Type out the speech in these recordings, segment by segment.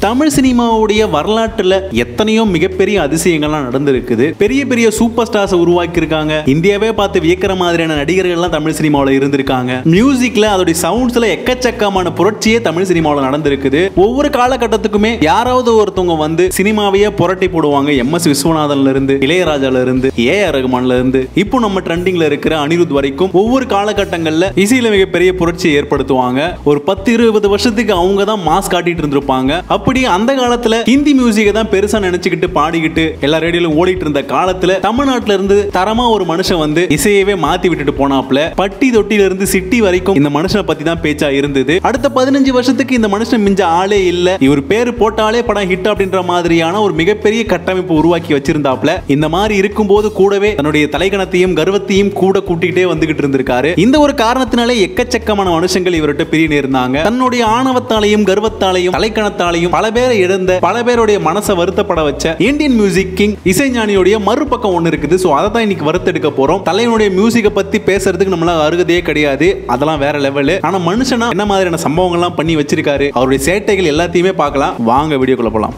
தமிழ் சினிமாவுடைய வரலாற்றுல எத்தனையோ மிகப்பெரிய அதிசயங்கள்லாம் நடந்திருக்குது பெரிய பெரிய சூப்பர் ஸ்டார்ஸ் உருவாக்கி இருக்காங்க இந்தியாவே பார்த்து வியக்கிற மாதிரியான நடிகர்கள்லாம் தமிழ் சினிமாவில் இருந்திருக்காங்க மியூசிக்ல அதோடைய சவுண்ட்ஸ்ல எக்கச்சக்கமான புரட்சியே தமிழ் சினிமாவில் நடந்திருக்குது ஒவ்வொரு காலகட்டத்துக்குமே யாராவது ஒருத்தவங்க வந்து சினிமாவையே புரட்டி போடுவாங்க எம் எஸ் விஸ்வநாதன்ல இருந்து இளையராஜால இருந்து ஏ ஆர் ரகுமான்ல இருந்து இப்போ நம்ம ட்ரெண்டிங்ல இருக்கிற அனிருத் வரைக்கும் ஒவ்வொரு காலகட்டங்கள்ல இசையில மிகப்பெரிய புரட்சியை ஏற்படுத்துவாங்க ஒரு பத்து இருபது வருஷத்துக்கு அவங்க தான் மாஸ் காட்டிட்டு இருந்திருப்பாங்க அப்படி அந்த காலத்துல ஹிந்தி மியூசிக்கை தான் பெருசா நினைச்சுக்கிட்டு பாடிக்கிட்டு எல்லா ரேடியோலும் ஓடிட்டு இருந்த காலத்துல தமிழ்நாட்டுல இருந்து தரமா ஒரு மனுஷன் வந்து இசையவே மாத்தி விட்டுட்டு போனாப்ல பட்டி தொட்டில இருந்து சிட்டி வரைக்கும் இந்த மனுஷனை பத்தி தான் பேச்சா இருந்தது அடுத்த பதினஞ்சு வருஷத்துக்கு இந்த மனுஷன் மிஞ்ச ஆளே இல்ல இவர் பேரு போட்டாலே படம் ஹிட் அப்படின்ற மாதிரியான ஒரு மிகப்பெரிய கட்டமைப்பு உருவாக்கி வச்சிருந்தாப்ல இந்த மாதிரி இருக்கும்போது கூடவே தன்னுடைய தலைகணத்தையும் கர்வத்தையும் கூட கூட்டிக்கிட்டே வந்துகிட்டு இருந்திருக்காரு இந்த ஒரு காரணத்தினாலே எக்கச்சக்கமான மனுஷங்கள் இவர்கிட்ட பிரிய நேர்ந்தாங்க தன்னுடைய ஆணவத்தாலையும் கர்வத்தாலையும் தலைக்கணத்தாலையும் பல பேரை இழந்த பல பேருடைய மனசை வருத்தப்பட வச்ச இந்தியன் மியூசிக் கிங் இசைஞானியுடைய மறுபக்கம் ஒன்று இருக்குது ஸோ அதை தான் இன்னைக்கு வறுத்தெடுக்க போறோம் தலைவனுடைய மியூசிக்கை பத்தி பேசுறதுக்கு நம்மளால அருகதையே கிடையாது அதெல்லாம் வேற லெவலு ஆனா மனுஷனா என்ன மாதிரியான சம்பவங்கள்லாம் பண்ணி வச்சிருக்காரு அவருடைய சேட்டைகள் எல்லாத்தையுமே பார்க்கலாம் வாங்க வீடியோக்குள்ள போலாம்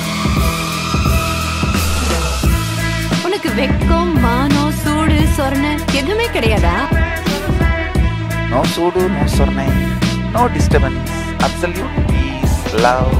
உனக்கு வெக்கம் மானம் சூடு சொரணை எதுவுமே கிடையாதா No sudo, no sornay, no disturbance, absolute peace, love.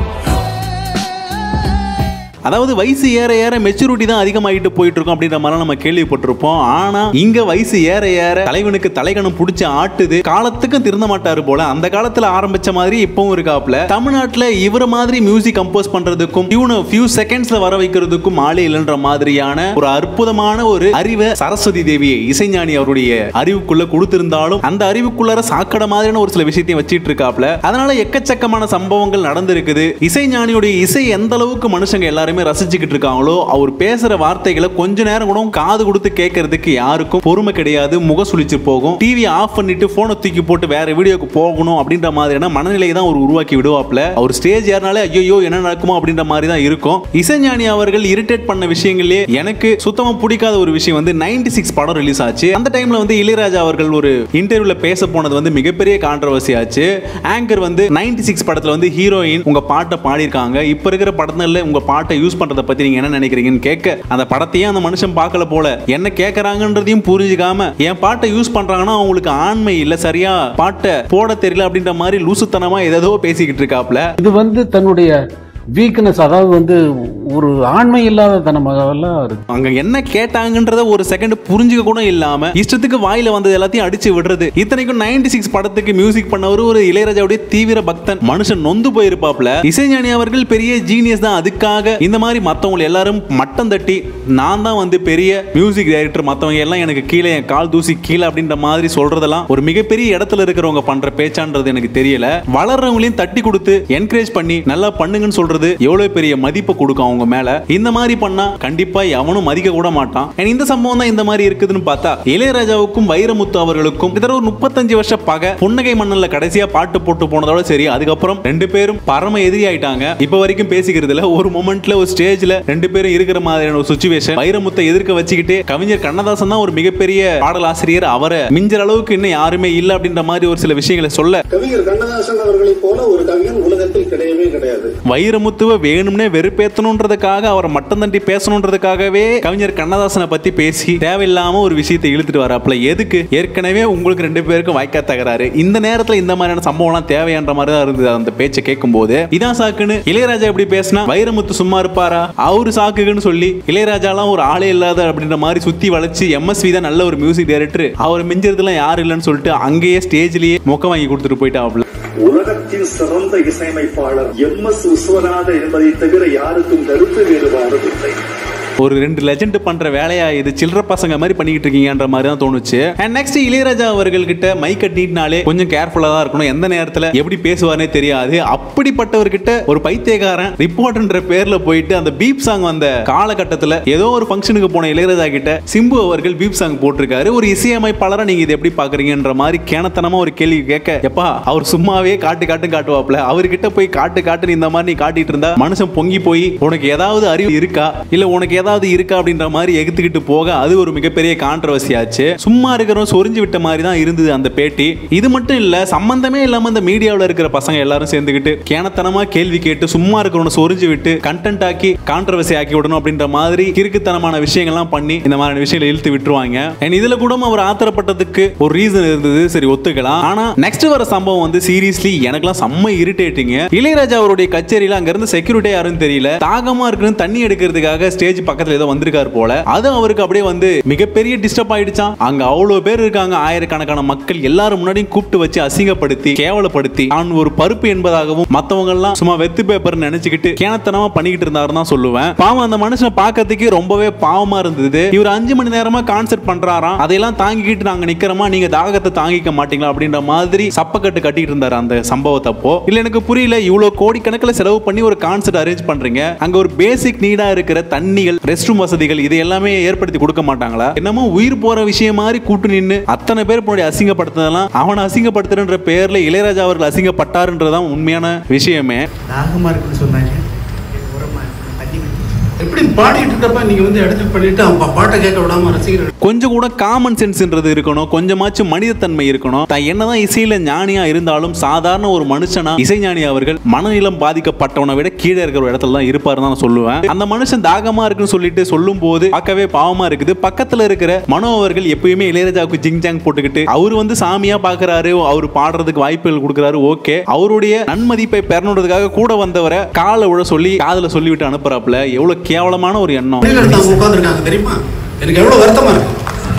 அதாவது வயசு ஏற ஏற மெச்சூரிட்டி தான் அதிகமாகிட்டு போயிட்டு இருக்கும் அப்படின்ற மாதிரி நம்ம கேள்விப்பட்டிருப்போம் ஆனா இங்க வயசு ஏற ஏற தலைவனுக்கு தலைகணம் பிடிச்சி ஆட்டுது காலத்துக்கும் திருந்த மாட்டாரு போல அந்த காலத்துல ஆரம்பிச்ச மாதிரி இப்பவும் இருக்காப்ல தமிழ்நாட்டுல இவர மாதிரி மியூசிக் கம்போஸ் பண்றதுக்கும் டியூனை ஃபியூ செகண்ட்ஸ்ல வர வைக்கிறதுக்கும் ஆளே இல்லைன்ற மாதிரியான ஒரு அற்புதமான ஒரு அறிவை சரஸ்வதி தேவியை இசைஞானி அவருடைய அறிவுக்குள்ள கொடுத்திருந்தாலும் அந்த அறிவுக்குள்ளார சாக்கடை மாதிரியான ஒரு சில விஷயத்தையும் வச்சிட்டு இருக்காப்ல அதனால எக்கச்சக்கமான சம்பவங்கள் நடந்திருக்குது இசைஞானியுடைய இசை எந்த அளவுக்கு மனுஷங்க எல்லாருமே ரசிச்சுக்கிட்டு இருக்காங்களோ அவர் பேசுற வார்த்தைகளை கொஞ்ச நேரம் கூட காது கொடுத்து கேட்கறதுக்கு யாருக்கும் பொறுமை கிடையாது முக சுழிச்சு போகும் டிவி ஆஃப் பண்ணிட்டு போனை தூக்கி போட்டு வேற வீடியோக்கு போகணும் அப்படின்ற மாதிரியான மனநிலையை தான் அவர் உருவாக்கி விடுவாப்ல அவர் ஸ்டேஜ் ஏறினாலே ஐயோ என்ன நடக்குமோ அப்படின்ற மாதிரி தான் இருக்கும் இசைஞானி அவர்கள் இரிட்டேட் பண்ண விஷயங்களே எனக்கு சுத்தமா பிடிக்காத ஒரு விஷயம் வந்து 96 சிக்ஸ் படம் ரிலீஸ் ஆச்சு அந்த டைம்ல வந்து இளையராஜா அவர்கள் ஒரு இன்டர்வியூல பேச போனது வந்து மிகப்பெரிய கான்ட்ரவர்சி ஆச்சு ஆங்கர் வந்து 96 சிக்ஸ் படத்துல வந்து ஹீரோயின் உங்க பாட்டை பாடியிருக்காங்க இப்ப இருக்கிற படத்துல உங்க பாட்டை யூஸ் பண்றத பத்தி நீங்க என்ன நினைக்கிறீங்கன்னு கேட்க அந்த படத்தையே அந்த மனுஷன் பார்க்கல போல என்ன கேட்கறாங்கன்றதையும் புரிஞ்சுக்காம என் பாட்டை யூஸ் பண்றாங்கன்னா அவங்களுக்கு ஆண்மை இல்ல சரியா பாட்டை போட தெரியல அப்படின்ற மாதிரி லூசுத்தனமா ஏதோ பேசிக்கிட்டு இருக்காப்ல இது வந்து தன்னுடைய வீக்னஸ் அதாவது வந்து ஒரு ஆண்மை இல்லாத தனமெல்லாம் இருக்கு அங்க என்ன கேட்டாங்கன்றத ஒரு செகண்ட் புரிஞ்சுக்க கூட இல்லாம இஷ்டத்துக்கு வாயில வந்தது எல்லாத்தையும் அடிச்சு விடுறது இத்தனைக்கும் 96 சிக்ஸ் படத்துக்கு மியூசிக் பண்ணவர் ஒரு இளையராஜாவுடைய தீவிர பக்தன் மனுஷன் நொந்து போயிருப்பாப்ல இசைஞானி அவர்கள் பெரிய ஜீனியஸ் தான் அதுக்காக இந்த மாதிரி மத்தவங்க எல்லாரும் மட்டம் தட்டி நான் தான் வந்து பெரிய மியூசிக் டைரக்டர் மத்தவங்க எல்லாம் எனக்கு கீழே என் கால் தூசி கீழே அப்படின்ற மாதிரி சொல்றதெல்லாம் ஒரு மிகப்பெரிய இடத்துல இருக்கிறவங்க பண்ற பேச்சான்றது எனக்கு தெரியல வளர்றவங்களையும் தட்டி கொடுத்து என்கரேஜ் பண்ணி நல்லா பண்ணுங்கன்னு சொல்றது எவ்வளவு பெரிய மதிப்பை கொடுக்கும் அவங்க மேல இந்த மாதிரி பண்ணா கண்டிப்பா எவனும் மதிக்க கூட மாட்டான் And இந்த சம்பவம் தான் இந்த மாதிரி இருக்குதுன்னு பார்த்தா இளையராஜாவுக்கும் வைரமுத்து அவர்களுக்கும் கிட்டத்தட்ட ஒரு முப்பத்தஞ்சு வருஷ பகை புன்னகை மன்னல்ல கடைசியா பாட்டு போட்டு போனதோட சரி அதுக்கப்புறம் ரெண்டு பேரும் பரம எதிரி ஆயிட்டாங்க இப்ப வரைக்கும் பேசிக்கிறது இல்ல ஒரு மொமெண்ட்ல ஒரு ஸ்டேஜ்ல ரெண்டு பேரும் இருக்கிற மாதிரியான ஒரு சுச்சுவேஷன் வைரமுத்தை எதிர்க்க வச்சுக்கிட்டு கவிஞர் கண்ணதாசன் தான் ஒரு மிகப்பெரிய பாடல் ஆசிரியர் அவரை மிஞ்சற அளவுக்கு இன்னும் யாருமே இல்ல அப்படின்ற மாதிரி ஒரு சில விஷயங்களை சொல்ல கவிஞர் கண்ணதாசன் அவர்களைப் போல ஒரு கவிஞன் உலகத்தில் கிடையவே கிடையாது வைரமுத்துவ வேணும்னே வெறுப்பேத்தணுன்றதுக்காக அவரை மட்டம் தண்டி பேசணுன்றதுக்காகவே கவிஞர் கண்ணதாசனை பத்தி பேசி தேவையில்லாம ஒரு விஷயத்தை இழுத்துட்டு வராப்புல எதுக்கு ஏற்கனவே உங்களுக்கு ரெண்டு பேருக்கும் வாய்க்கா தகராறு இந்த நேரத்துல இந்த மாதிரியான சம்பவம்லாம் தேவையான்ற மாதிரி தான் இருந்தது அந்த பேச்சை கேட்கும் போது இதான் சாக்குன்னு இளையராஜா எப்படி பேசினா வைரமுத்து சும்மா இருப்பாரா அவரு சாக்குன்னு சொல்லி இளையராஜாலாம் ஒரு ஆளே இல்லாத அப்படின்ற மாதிரி சுத்தி வளைச்சு எம்எஸ்வி தான் நல்ல ஒரு மியூசிக் டைரக்டர் அவர் மிஞ்சறதுலாம் யாரும் இல்லைன்னு சொல்லிட்டு அங்கேயே ஸ்டேஜ்லயே முக்கம் வாங்கி கொடுத்துட்டு போயிட்டாப்ல உலகத்தின் சிறந்த இசையமைப்பாளர் எம் எஸ் விஸ்வநாதன் என்பதை தவிர யாருக்கும் கருத்து வேறுபாடு இல்லை ஒரு ரெண்டு லெஜெண்ட் பண்ற வேலையா இது சில்லற பசங்க மாதிரி பண்ணிக்கிட்டு இருக்கீங்கன்ற மாதிரி தான் தோணுச்சு அண்ட் நெக்ஸ்ட் இளையராஜா அவர்கள் கிட்ட மைக் நீட்னாலே கொஞ்சம் கேர்ஃபுல்லா தான் இருக்கணும் எந்த நேரத்துல எப்படி பேசுவார்னே தெரியாது அப்படிப்பட்டவர்கிட்ட ஒரு பைத்தியக்காரன் ரிப்போர்ட்ன்ற பேர்ல போயிட்டு அந்த பீப் சாங் வந்த காலகட்டத்துல ஏதோ ஒரு ஃபங்க்ஷனுக்கு போன இளையராஜா கிட்ட சிம்பு அவர்கள் பீப் சாங் போட்டிருக்காரு ஒரு இசையமைப்பாளரா நீங்க இதை எப்படி பாக்குறீங்கன்ற மாதிரி கேனத்தனமா ஒரு கேள்வி கேட்க எப்பா அவர் சும்மாவே காட்டு காட்டு காட்டுவாப்ல அவர்கிட்ட போய் காட்டு காட்டுன்னு இந்த மாதிரி நீ காட்டிட்டு இருந்தா மனுஷன் பொங்கி போய் உனக்கு ஏதாவது அறிவு இருக்கா இல்ல உனக்கு ஏதாவது இருக்கா அப்படின்ற மாதிரி எகுத்துக்கிட்டு போக அது ஒரு மிகப்பெரிய கான்ட்ரவர்சி ஆச்சு சும்மா இருக்கிறவங்க சொரிஞ்சு விட்ட மாதிரி தான் இருந்தது அந்த பேட்டி இது மட்டும் இல்ல சம்பந்தமே இல்லாம இந்த மீடியாவில் இருக்கிற பசங்க எல்லாரும் சேர்ந்துக்கிட்டு கேனத்தனமா கேள்வி கேட்டு சும்மா இருக்கிறவன சொரிஞ்சு விட்டு கண்டென்ட் ஆக்கி கான்ட்ரவர்சி ஆக்கி விடணும் அப்படின்ற மாதிரி கிறுக்குத்தனமான விஷயங்கள்லாம் பண்ணி இந்த மாதிரி விஷயங்களை இழுத்து விட்டுருவாங்க And இதுல கூட அவர் ஆத்திரப்பட்டதுக்கு ஒரு ரீசன் இருந்தது சரி ஒத்துக்கலாம் ஆனா நெக்ஸ்ட் வர சம்பவம் வந்து சீரியஸ்லி எனக்குலாம் செம்ம இரிட்டேட்டிங் இளையராஜா அவருடைய கச்சேரியில அங்க இருந்து செக்யூரிட்டி யாரும் தெரியல தாகமா இருக்குன்னு தண்ணி எடுக்கிறதுக்காக ஸ்டேஜ் பக்கத்துல ஏதோ வந்திருக்காரு போல அது அவருக்கு அப்படியே வந்து மிகப்பெரிய டிஸ்டர்ப் ஆயிடுச்சான் அங்க அவ்வளவு பேர் இருக்காங்க ஆயிரக்கணக்கான மக்கள் எல்லாரும் முன்னாடியும் கூப்பிட்டு வச்சு அசிங்கப்படுத்தி கேவலப்படுத்தி நான் ஒரு பருப்பு என்பதாகவும் மத்தவங்க எல்லாம் சும்மா வெத்து பேப்பர் நினைச்சுக்கிட்டு கேனத்தனமா பண்ணிக்கிட்டு இருந்தாருன்னு தான் சொல்லுவேன் பாவம் அந்த மனுஷனை பார்க்கறதுக்கே ரொம்பவே பாவமா இருந்தது இவர் அஞ்சு மணி நேரமா கான்செர்ட் பண்றாராம் அதையெல்லாம் தாங்கிக்கிட்டு நாங்க நிக்கிறோமா நீங்க தாகத்தை தாங்கிக்க மாட்டீங்களா அப்படின்ற மாதிரி சப்பக்கட்டு கட்டிட்டு இருந்தாரு அந்த சம்பவத்தப்போ இல்ல எனக்கு புரியல இவ்வளவு கோடிக்கணக்கில் செலவு பண்ணி ஒரு கான்செர்ட் அரேஞ்ச் பண்றீங்க அங்க ஒரு பேசிக் நீடா இருக்கிற தண்ணிகள் ரெஸ்ட் ரூம் வசதிகள் இது எல்லாமே ஏற்படுத்தி கொடுக்க மாட்டாங்களா என்னமோ உயிர் போற விஷயம் மாதிரி கூட்டு நின்னு அத்தனை பேர் முன்னாடி அசிங்கப்படுத்துனதெல்லாம் அவனை அசிங்கப்படுத்துறன்ற பேர்ல இளையராஜா அவர்கள் அசிங்கப்பட்டாருன்றதான் உண்மையான விஷயமே தாகமா இருக்குன்னு சொன்னாங்க உரமா இருக்கு, தண்ணி குடி. எப்படி பாடிட்டு இருக்கப்ப நீங்க வந்து எடுத்து பண்ணிட்டு அவன் பாட்டை கேட்க விடாம ரசிகர்கள் கொஞ்சம் கூட காமன் சென்ஸ்ன்றது இருக்கணும் கொஞ்சமாச்சும் மனிதத்தன்மை இருக்கணும் தான் என்னதான் இசையில ஞானியா இருந்தாலும் சாதாரண ஒரு மனுஷனா இசைஞானி அவர்கள் மனநிலம் பாதிக்கப்பட்டவனை விட கீழே இருக்கிற ஒரு இடத்துல தான் இருப்பாருன்னு தான் நான் சொல்லுவேன் அந்த மனுஷன் தாகமா இருக்குன்னு சொல்லிட்டு சொல்லும் போது பார்க்கவே பாவமா இருக்குது பக்கத்துல இருக்கிற மனோ அவர்கள் எப்பயுமே இளையராஜாவுக்கு ஜிங் ஜாங் போட்டுக்கிட்டு அவர் வந்து சாமியா பாக்குறாரு அவர் பாடுறதுக்கு வாய்ப்புகள் கொடுக்குறாரு ஓகே அவருடைய நன்மதிப்பை பெறணுன்றதுக்காக கூட வந்தவரை காலை விழ சொல்லி காதுல சொல்லிவிட்டு அனுப்புறாப்புல எவ்வளவு கேவலமான ஒரு எண்ணம் அவங்க உட்காந்துருக்காங்க தெரியுமா எனக்கு எவ்வளவு வருத்தமா இருக்கு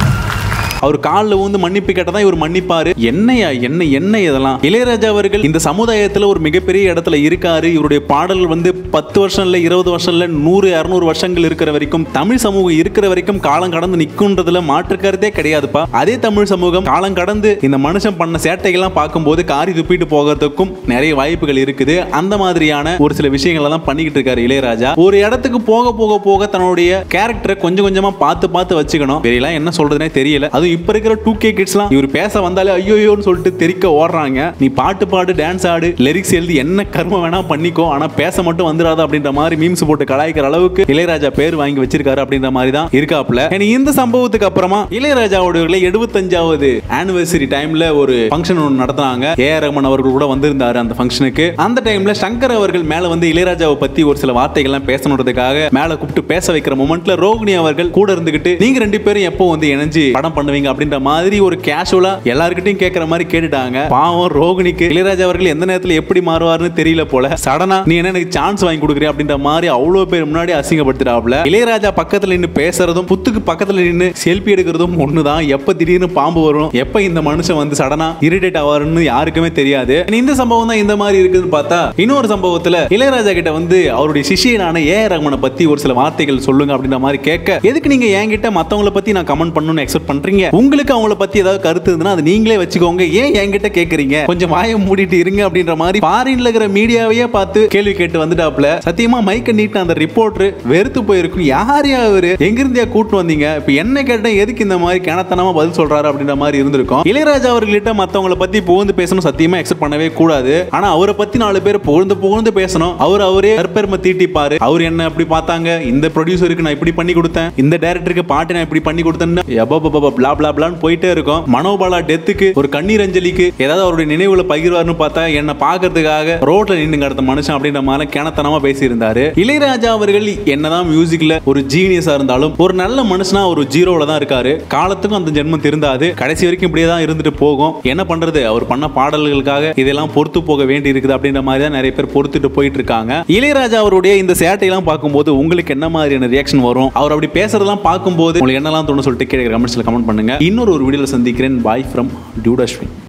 அவர் காலில் வந்து மன்னிப்பு கேட்டதா இவர் மன்னிப்பாரு என்னையா என்ன என்ன இதெல்லாம் இளையராஜா அவர்கள் இந்த சமுதாயத்துல ஒரு மிகப்பெரிய இடத்துல இருக்காரு இவருடைய பாடல்கள் வந்து பத்து வருஷம் இல்ல இருபது வருஷம் இல்ல நூறு இரநூறு வருஷங்கள் இருக்கிற வரைக்கும் தமிழ் சமூகம் இருக்கிற வரைக்கும் காலம் கடந்து நிற்குன்றதுல மாற்று கருத்தே கிடையாதுப்பா அதே தமிழ் சமூகம் காலம் கடந்து இந்த மனுஷன் பண்ண சேட்டைகள்லாம் பார்க்கும்போது காரி துப்பிட்டு போகிறதுக்கும் நிறைய வாய்ப்புகள் இருக்குது அந்த மாதிரியான ஒரு சில விஷயங்களை தான் பண்ணிக்கிட்டு இருக்காரு இளையராஜா ஒரு இடத்துக்கு போக போக போக தன்னுடைய கேரக்டரை கொஞ்சம் கொஞ்சமா பார்த்து பார்த்து வச்சுக்கணும் தெரியல என்ன சொல்றதுனே தெரியல அதுவும் இப்ப இருக்கிற டூ கே கிட்ஸ்லாம் இவர் பேச வந்தாலே ஐயோயோன்னு சொல்லிட்டு தெரிக்க ஓடுறாங்க நீ பாட்டு பாடு டான்ஸ் ஆடு லிரிக்ஸ் எழுதி என்ன கர்மம் வேணா பண்ணிக்கோ ஆனா பேச மட்டும் வந்துடாத அப்படின்ற மாதிரி மீம்ஸ் போட்டு கலாய்க்கிற அளவுக்கு இளையராஜா பேர் வாங்கி வச்சிருக்காரு அப்படின்ற மாதிரி தான் இருக்காப்ல ஏன்னா இந்த சம்பவத்துக்கு அப்புறமா இளையராஜாவோட எழுபத்தஞ்சாவது ஆனிவர்சரி டைம்ல ஒரு ஃபங்க்ஷன் ஒன்று நடத்துனாங்க ஏ ஆர் ரஹ்மான் அவர்கள் கூட வந்திருந்தாரு அந்த ஃபங்க்ஷனுக்கு அந்த டைம்ல சங்கர் அவர்கள் மேல வந்து இளையராஜாவை பத்தி ஒரு சில வார்த்தைகள்லாம் பேசணுன்றதுக்காக மேல கூப்பிட்டு பேச வைக்கிற மொமெண்ட்ல ரோகிணி அவர்கள் கூட இருந்துகிட்டு நீங்க ரெண்டு பேரும் எப்போ வந்து இணைஞ்சு படம் பண்ணுவீங்க அப்படின்ற மாதிரி ஒரு கேஷுவலா எல்லாருக்கிட்டையும் கேட்கற மாதிரி கேட்டுட்டாங்க பாவம் ரோகிணிக்கு இளையராஜா அவர்கள் எந்த நேரத்துல எப்படி மாறுவாருன்னு தெரியல போல சடனா நீ என்ன எனக்கு சான்ஸ் வாங்கி கொடுக்குறிய அப்படின்ற மாதிரி அவ்வளவு பேர் முன்னாடி அசிங்கப்படுத்திட்டாப்ல இளையராஜா பக்கத்துல நின்று பேசுறதும் புத்துக்கு பக்கத்துல நின்று செல்ஃபி எடுக்கிறதும் ஒண்ணுதான் எப்ப திடீர்னு பாம்பு வரும் எப்ப இந்த மனுஷன் வந்து சடனா இரிட்டேட் ஆவாருன்னு யாருக்குமே தெரியாது இந்த சம்பவம் தான் இந்த மாதிரி இருக்குதுன்னு பார்த்தா இன்னொரு சம்பவத்துல இளையராஜா கிட்ட வந்து அவருடைய சிஷியனான ஏ ஆர் ரஹ்மானை பத்தி ஒரு சில வார்த்தைகள் சொல்லுங்க அப்படின்ற மாதிரி கேட்க எதுக்கு நீங்க என்கிட்ட மத்தவங்கள பத்தி நான் கமெண்ட் பண்ணணும்னு எக்ஸ்பெக்ட் பண்றீங்க உங்களுக்கு அவங்கள பத்தி ஏதாவது கருத்து இருந்ததுன்னா அது நீங்களே வச்சுக்கோங்க ஏன் என்கிட்ட கேக்குறீங்க கொஞ்சம் வாயை மூடிட்டு இருங்க அப்படின்ற மாதிரி ஃபாரின்ல இருக்கிற மீடியாவையே பார்த்து கேள்வி கேட்டு வந்துட்டாப்ல சத்தியமா மைக்க நீட்டு அந்த ரிப்போர்ட்டர் வெறுத்து போயிருக்கும் யார் யா அவரு எங்க இருந்தியா கூட்டு வந்தீங்க இப்ப என்ன கேட்டேன் எதுக்கு இந்த மாதிரி கிணத்தனமா பதில் சொல்றாரு அப்படின்ற மாதிரி இருந்திருக்கும் இளையராஜா அவர்கிட்ட மத்தவங்கள பத்தி புகழ்ந்து பேசணும் சத்தியமா எக்ஸெப்ட் பண்ணவே கூடாது ஆனா அவரை பத்தி நாலு பேர் புகழ்ந்து புகழ்ந்து பேசணும் அவர் அவரே கற்பெருமை தீட்டிப்பாரு அவர் என்ன அப்படி பார்த்தாங்க இந்த ப்ரொடியூசருக்கு நான் இப்படி பண்ணி கொடுத்தேன் இந்த டைரக்டருக்கு பாட்டு நான் இப்படி பண்ணி கொடுத்தேன்னு எப்போ பிளா பிளா பிளான்னு போயிட்டே இருக்கும் மனோபாலா டெத்துக்கு ஒரு கண்ணீர் அஞ்சலிக்கு ஏதாவது அவருடைய நினைவுகளை பகிர்வார்னு பார்த்தா என்ன பார்க்கறதுக்காக ரோட்ல நின்று கடத்த மனுஷன் அப்படின்ற மாதிரி கிணத்தனமா பேசியிருந்தாரு இளையராஜா அவர்கள் என்னதான் மியூசிக்ல ஒரு ஜீனியஸா இருந்தாலும் ஒரு நல்ல மனுஷனா ஒரு ஜீரோல தான் இருக்காரு காலத்துக்கும் அந்த ஜென்மம் திருந்தாது கடைசி வரைக்கும் இப்படியே தான் இருந்துட்டு போகும் என்ன பண்றது அவர் பண்ண பாடல்களுக்காக இதெல்லாம் பொறுத்து போக வேண்டி இருக்குது அப்படின்ற மாதிரி தான் நிறைய பேர் பொறுத்துட்டு போயிட்டு இருக்காங்க இளையராஜா அவருடைய இந்த சேட்டையெல்லாம் பார்க்கும்போது உங்களுக்கு என்ன மாதிரியான ரியாக்ஷன் வரும் அவர் அப்படி பேசுறதெல்லாம் பார்க்கும்போது உங்களுக்கு என்னெல்லாம் தோணும் சொல்லிட்டு கீழே கமெண்ட்ஸ்ல கமெண்ட் பண்ணுங்க இன்னொரு ஒரு வீடியோல சந்திக்கிறேன் பாய் ஃப்ரம் டியூட் அஸ்வின்